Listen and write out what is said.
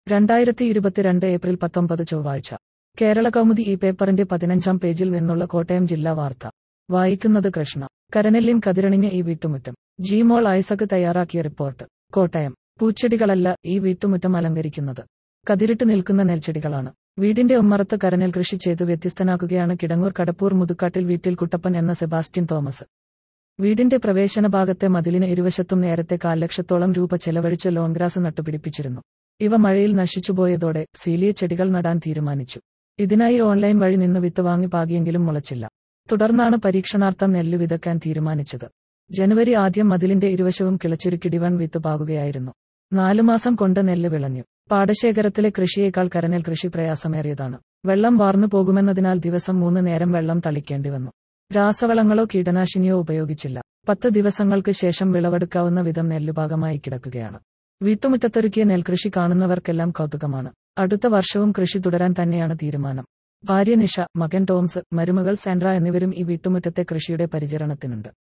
രണ്ടായിരത്തി ഇരുപത്തിരണ്ട് ഏപ്രിൽ പത്തൊമ്പത് ചൊവ്വാഴ്ച കേരള കൗമുദി ഈ പേപ്പറിന്റെ പതിനഞ്ചാം പേജിൽ നിന്നുള്ള കോട്ടയം ജില്ലാ വാർത്ത വായിക്കുന്നത് കൃഷ്ണ കരനെല്ലിൻ കതിരണിഞ്ഞ ഈ വീട്ടുമുറ്റം ജിമോൾ ഐസക് തയ്യാറാക്കിയ റിപ്പോർട്ട് കോട്ടയം പൂച്ചെടികളല്ല ഈ വീട്ടുമുറ്റം അലങ്കരിക്കുന്നത് കതിരിട്ട് നിൽക്കുന്ന നെൽച്ചെടികളാണ് വീടിന്റെ ഉമ്മറത്ത് കരനെൽ കൃഷി ചെയ്ത് വ്യത്യസ്തനാക്കുകയാണ് കിടങ്ങൂർ കടപ്പൂർ മുതുക്കാട്ടിൽ വീട്ടിൽ കുട്ടപ്പൻ എന്ന സെബാസ്റ്റ്യൻ തോമസ് വീടിന്റെ പ്രവേശന ഭാഗത്തെ മതിലിന് ഇരുവശത്തും നേരത്തെ കാൽലക്ഷത്തോളം രൂപ ചെലവഴിച്ച് ലോൺഗ്രാസ് നട്ടുപിടിപ്പിച്ചിരുന്നു ഇവ മഴയിൽ നശിച്ചുപോയതോടെ സീലിയ ചെടികൾ നടാൻ തീരുമാനിച്ചു ഇതിനായി ഓൺലൈൻ വഴി നിന്ന് വിത്ത് വാങ്ങി പാകിയെങ്കിലും മുളച്ചില്ല തുടർന്നാണ് പരീക്ഷണാർത്ഥം നെല്ല് വിതക്കാൻ തീരുമാനിച്ചത് ജനുവരി ആദ്യം മതിലിന്റെ ഇരുവശവും കിളച്ചൊരുക്കിടിവൺ വിത്ത് പാകുകയായിരുന്നു നാലു മാസം കൊണ്ട് നെല്ല് വിളഞ്ഞു പാടശേഖരത്തിലെ കൃഷിയേക്കാൾ കരനെൽ കൃഷി പ്രയാസമേറിയതാണ് വെള്ളം വാർന്നു പോകുമെന്നതിനാൽ ദിവസം മൂന്ന് നേരം വെള്ളം തളിക്കേണ്ടി വന്നു രാസവളങ്ങളോ കീടനാശിനിയോ ഉപയോഗിച്ചില്ല പത്ത് ദിവസങ്ങൾക്ക് ശേഷം വിളവെടുക്കാവുന്ന വിധം നെല്ലുപാകമായി കിടക്കുകയാണ് വീട്ടുമുറ്റത്തൊരുക്കിയ നെൽകൃഷി കാണുന്നവർക്കെല്ലാം കൗതുകമാണ് അടുത്ത വർഷവും കൃഷി തുടരാൻ തന്നെയാണ് തീരുമാനം ഭാര്യ നിഷ മകൻ ടോംസ് മരുമകൾ സാൻഡ്ര എന്നിവരും ഈ വീട്ടുമുറ്റത്തെ കൃഷിയുടെ പരിചരണത്തിനുണ്ട്